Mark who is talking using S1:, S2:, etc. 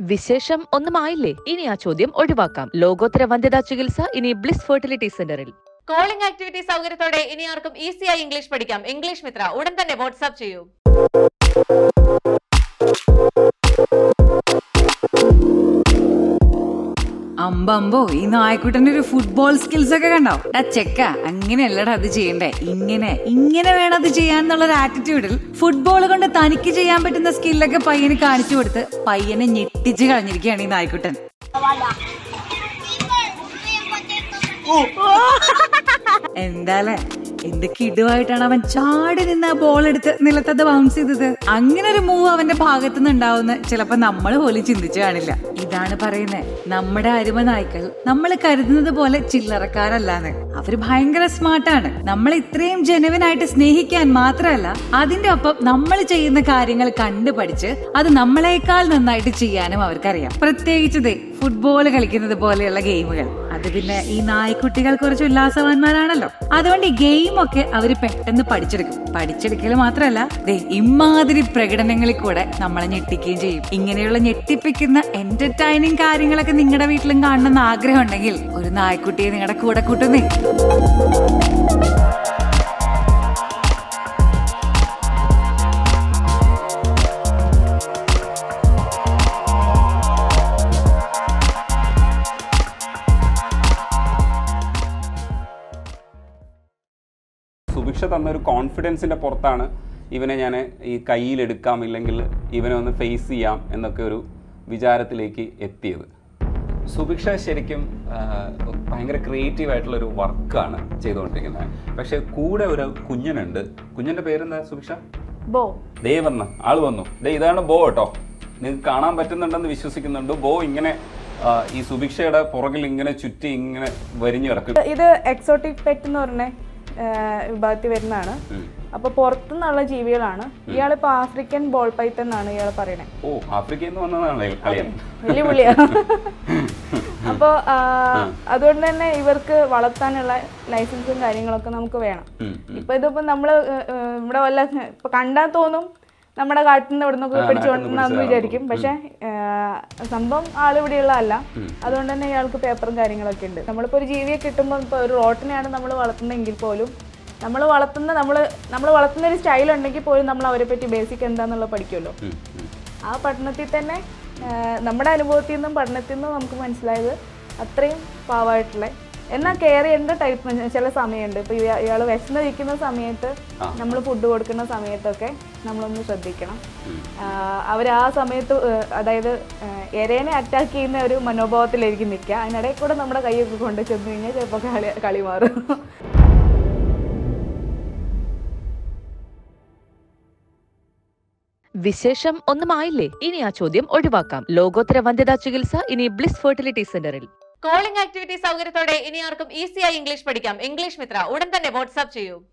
S1: വിശേഷം ഒന്നുമായില്ലേ ഇനി ആ ചോദ്യം ഒഴിവാക്കാം ലോകോത്തര വന്ധ്യതാ ചികിത്സ ഇനി ബ്ലിസ് ഫെർട്ടിലിറ്റി സെന്ററിൽ
S2: കോളിംഗ് ആക്ടിവിറ്റി സൗകര്യത്തോടെ ഇനി ആർക്കും ഈസിയായി ഇംഗ്ലീഷ് പഠിക്കാം ഇംഗ്ലീഷ് മിത്ര ഉടൻ തന്നെ വാട്സ്ആപ്പ് ചെയ്യൂ
S3: അമ്പമ്പോ ഈ നായ്ക്കുട്ടന്റെ ഒരു ഫുട്ബോൾ സ്കിൽസ് ഒക്കെ കണ്ടോ ആ ചെക്ക അങ്ങനെയല്ലടാ അത് ചെയ്യണ്ടേ ഇങ്ങനെ ഇങ്ങനെ വേണം അത് ചെയ്യാൻ എന്നുള്ള ഒരു ആറ്റിറ്റ്യൂഡിൽ ഫുട്ബോൾ കൊണ്ട് തനിക്ക് ചെയ്യാൻ പറ്റുന്ന സ്കില്ലൊക്കെ പയ്യന് കാണിച്ചു കൊടുത്ത് പയ്യനെ ഞെട്ടിച്ച് കളഞ്ഞിരിക്കുകയാണ് ഈ നായ്ക്കുട്ടൻ എന്താലേ എന്ത് കിടുവായിട്ടാണ് അവൻ ചാടി നിന്ന് ആ ബോൾ എടുത്ത് നിലത്തത് ബൗൺസ് ചെയ്തത് അങ്ങനെ ഒരു മൂവ് അവന്റെ ഭാഗത്തു നിന്ന് ഉണ്ടാവുന്ന ചിലപ്പോ നമ്മൾ പോലും ചിന്തിച്ചു കാണില്ല ഇതാണ് പറയുന്നത് നമ്മുടെ അരുമ നായ്ക്കൾ നമ്മൾ കരുതുന്നത് പോലെ ചില്ലറക്കാരല്ലാന്ന് അവര് ഭയങ്കര സ്മാർട്ടാണ് നമ്മൾ ഇത്രയും ജനുവനായിട്ട് സ്നേഹിക്കാൻ മാത്രമല്ല അതിന്റെ ഒപ്പം നമ്മൾ ചെയ്യുന്ന കാര്യങ്ങൾ കണ്ടുപഠിച്ച് അത് നമ്മളെക്കാൾ നന്നായിട്ട് ചെയ്യാനും അവർക്കറിയാം പ്രത്യേകിച്ച് ഫുട്ബോൾ കളിക്കുന്നത് പോലെയുള്ള ഗെയിമുകൾ അത് പിന്നെ ഈ നായ്ക്കുട്ടികൾ കുറച്ച് ഉല്ലാസവാന്മാരാണല്ലോ അതുകൊണ്ട് ഈ ഗെയിം ഒക്കെ അവര് പെട്ടെന്ന് പഠിച്ചെടുക്കും പഠിച്ചെടുക്കൽ മാത്രമല്ല ദേ ഇമാതിരി പ്രകടനങ്ങളിൽ കൂടെ നമ്മളെ ഞെട്ടിക്കുകയും ചെയ്യും ഇങ്ങനെയുള്ള ഞെട്ടിപ്പിക്കുന്ന എന്റർടൈനിങ് കാര്യങ്ങളൊക്കെ നിങ്ങളുടെ വീട്ടിലും കാണണമെന്ന് ആഗ്രഹം ഉണ്ടെങ്കിൽ ഒരു നായ്ക്കുട്ടിയെ നിങ്ങളുടെ കൂടെ കൂട്ടുന്നേ
S4: സുഭിക്ഷ തന്ന ഒരു കോൺഫിഡൻസിൻ്റെ പുറത്താണ് ഇവനെ ഞാൻ ഈ കയ്യിലെടുക്കാം ഇല്ലെങ്കിൽ ഇവനെ ഒന്ന് ഫേസ് ചെയ്യാം എന്നൊക്കെ ഒരു വിചാരത്തിലേക്ക് എത്തിയത് സുഭിക്ഷ ശരിക്കും ആ, ഭയങ്കര ക്രിയേറ്റീവ് ആയിട്ടുള്ള ഒരു വർക്കാണ് ചെയ്തുകൊണ്ടിരിക്കുന്നത് പക്ഷേ കൂടെ ഒരു കുഞ്ഞനുണ്ട് കുഞ്ഞൻ്റെ പേരെന്താ സുഭിക്ഷ
S5: ബോ
S4: ദേ വന്ന് ആള് വന്നു ദേ ഇതാണ് ബോ കേട്ടോ നിങ്ങൾക്ക് കാണാൻ പറ്റുന്നുണ്ടെന്ന് വിശ്വസിക്കുന്നുണ്ട് ബോ ഇങ്ങനെ ആ, ഈ സുഭിക്ഷയുടെ പുറകിൽ ഇങ്ങനെ ചുറ്റി ഇങ്ങനെ വരിഞ്ഞു കിടക്കും
S5: ഇത് എക്സോട്ടിക് പെറ്റ് എന്ന് പറഞ്ഞ ആ, വിഭാഗത്തിൽ വരുന്നതാണ്
S4: ഉം.
S5: അപ്പൊ പുറത്തുനിന്നുള്ള ജീവികളാണ് ഇയാളിപ്പോ ആഫ്രിക്കൻ ബോൾ പൈത്തൻ എന്നാണ് ഇയാൾ പറയണേ
S4: ഓ ആഫ്രിക്കയിൽ നിന്ന് വന്നതാണ് കളിയൻ
S5: വലിയ പുള്ളിയാ അപ്പോ ആ, അതുകൊണ്ട് തന്നെ ഇവർക്ക് വളർത്താനുള്ള ലൈസൻസും കാര്യങ്ങളൊക്കെ നമുക്ക് വേണം
S4: ഉം,
S5: ഇപ്പൊ ഇതിപ്പോ നമ്മള് ഏ, ഏ, ഇവിടെ വല്ല ഇപ്പൊ കണ്ടാൽ തോന്നും നമ്മുടെ കാട്ടിൽ നിന്ന് ഇവിടെ നിന്നൊക്കെ
S4: ആ,
S5: പിടിച്ചുകൊണ്ടെന്ന്
S4: നാട്ടിൽ നിന്ന്
S5: വിചാരിക്കും പക്ഷെ സംഭവം ആൾ ഇവിടെയുള്ളതല്ല അതുകൊണ്ട് തന്നെ ഇയാൾക്ക് പേപ്പറും കാര്യങ്ങളൊക്കെ ഉണ്ട് നമ്മളിപ്പോ ഒരു ജീവിയെ കിട്ടുമ്പോൾ ഇപ്പൊ ഒരു റോട്ടിനെയാണ് നമ്മൾ വളർത്തുന്നതെങ്കിൽ പോലും നമ്മൾ വളർത്തുന്ന നമ്മൾ നമ്മൾ വളർത്തുന്ന ഒരു സ്റ്റൈൽ ഉണ്ടെങ്കിൽ പോലും നമ്മൾ അവരെ പറ്റി ബേസിക് എന്താണെന്നുള്ളത് പഠിക്കുമല്ലോ
S4: ഉം, ഉം.
S5: ആ പഠനത്തിൽ തന്നെ ആ, നമ്മുടെ അനുഭവത്തിൽ നിന്നും പഠനത്തിൽ നിന്നും നമുക്ക് മനസ്സിലായത് അത്രയും പാവമായിട്ടുള്ള എന്നാൽ കെയർ ചെയ്യേണ്ട ടൈപ്പ് ചില സമയമുണ്ട് ഇപ്പോൾ ഇയാൾ വിശന്നിരിക്കുന്ന സമയത്ത് നമ്മൾ ഫുഡ് കൊടുക്കുന്ന സമയത്തൊക്കെ നമ്മളൊന്ന് ശ്രദ്ധിക്കണം അവർ ആ സമയത്ത് ആ, അതായത് ആ, എരേനെ അറ്റാക്ക് ചെയ്യുന്ന ഒരു മനോഭാവത്തിലായിരിക്കും നിൽക്കുക അതിനിടയിൽ കൂടെ നമ്മുടെ കൈയൊക്കെ കൊണ്ട് ചെന്ന് കഴിഞ്ഞാൽ ചിലപ്പോൾ കളി കളി മാറും
S1: വിശേഷം ഒന്നുമായില്ലേ ഇനി ആ ചോദ്യം ഒഴിവാക്കാം ലോകോത്തര വന്ധ്യതാ ചികിത്സ ഇനി ബ്ലിസ് ഫെർട്ടിലിറ്റി സെന്ററിൽ
S2: കോളിംഗ് ആക്ടിവിറ്റി സൗകര്യത്തോടെ ഇനി ആർക്കും ഈസിയായി ഇംഗ്ലീഷ് പഠിക്കാം ഇംഗ്ലീഷ് മിത്ര ഉടൻ തന്നെ വാട്സ്ആപ്പ് ചെയ്യൂ